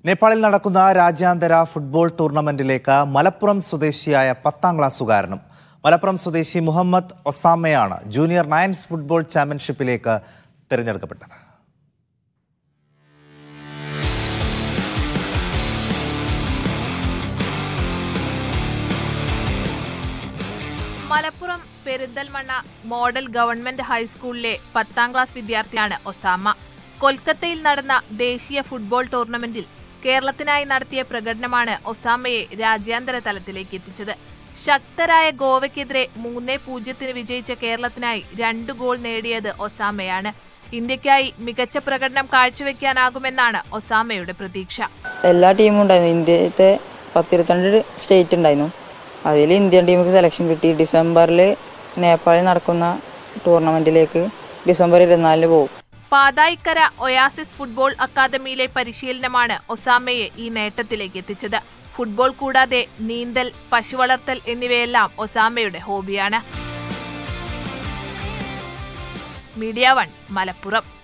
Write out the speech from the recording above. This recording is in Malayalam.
നേപ്പാളിൽ നടക്കുന്ന രാജ്യാന്തര ഫുട്ബോൾ ടൂർണമെന്റിലേക്ക് മലപ്പുറം സ്വദേശിയായ പത്താം ക്ലാസ്സുകാരനും മലപ്പുറം സ്വദേശി മുഹമ്മദ് ഒസാമയാണ് ജൂനിയർ നയൻസ് ഫുട്ബോൾ ചാമ്പ്യൻഷിപ്പിലേക്ക് തിരഞ്ഞെടുക്കപ്പെട്ടത് മലപ്പുറം പെരിന്തൽമണ്ണ മോഡൽ ഗവൺമെന്റ് ഹൈസ്കൂളിലെ പത്താം ക്ലാസ് വിദ്യാർത്ഥിയാണ് ഒസാമ കൊൽക്കത്തയിൽ നടന്ന ദേശീയ ഫുട്ബോൾ ടൂർണമെന്റിൽ കേരളത്തിനായി നടത്തിയ പ്രകടനമാണ് ഒസാമയെ രാജ്യാന്തര തലത്തിലേക്ക് എത്തിച്ചത് ശക്തരായ ഗോവയ്ക്കെതിരെ മൂന്നേ പൂജ്യത്തിന് വിജയിച്ച കേരളത്തിനായി രണ്ട് ഗോൾ നേടിയത് ഒസാമയാണ് ഇന്ത്യക്കായി മികച്ച പ്രകടനം കാഴ്ചവെക്കാനാകുമെന്നാണ് ഒസാമയുടെ പ്രതീക്ഷ എല്ലാ ടീമും ഉണ്ടായിരുന്നു ഇന്ത്യത്തെ പത്തിരുപത്തിരണ്ട് സ്റ്റേറ്റ് ഉണ്ടായിരുന്നു അതിൽ ഇന്ത്യൻ ടീമിക്ക് സെലക്ഷൻ കിട്ടി ഡിസംബറിൽ നേപ്പാളിൽ നടക്കുന്ന ടൂർണമെൻറ്റിലേക്ക് ഡിസംബർ ഇരുപത്തിനാലിന് പോകും പാതായിക്കര ഒയാസിസ് ഫുട്ബോൾ അക്കാദമിയിലെ പരിശീലനമാണ് ഒസാമയെ ഈ നേട്ടത്തിലേക്ക് എത്തിച്ചത് ഫുട്ബോൾ കൂടാതെ നീന്തൽ പശുവളർത്തൽ എന്നിവയെല്ലാം ഒസാമയുടെ ഹോബിയാണ് മീഡിയ വൺ മലപ്പുറം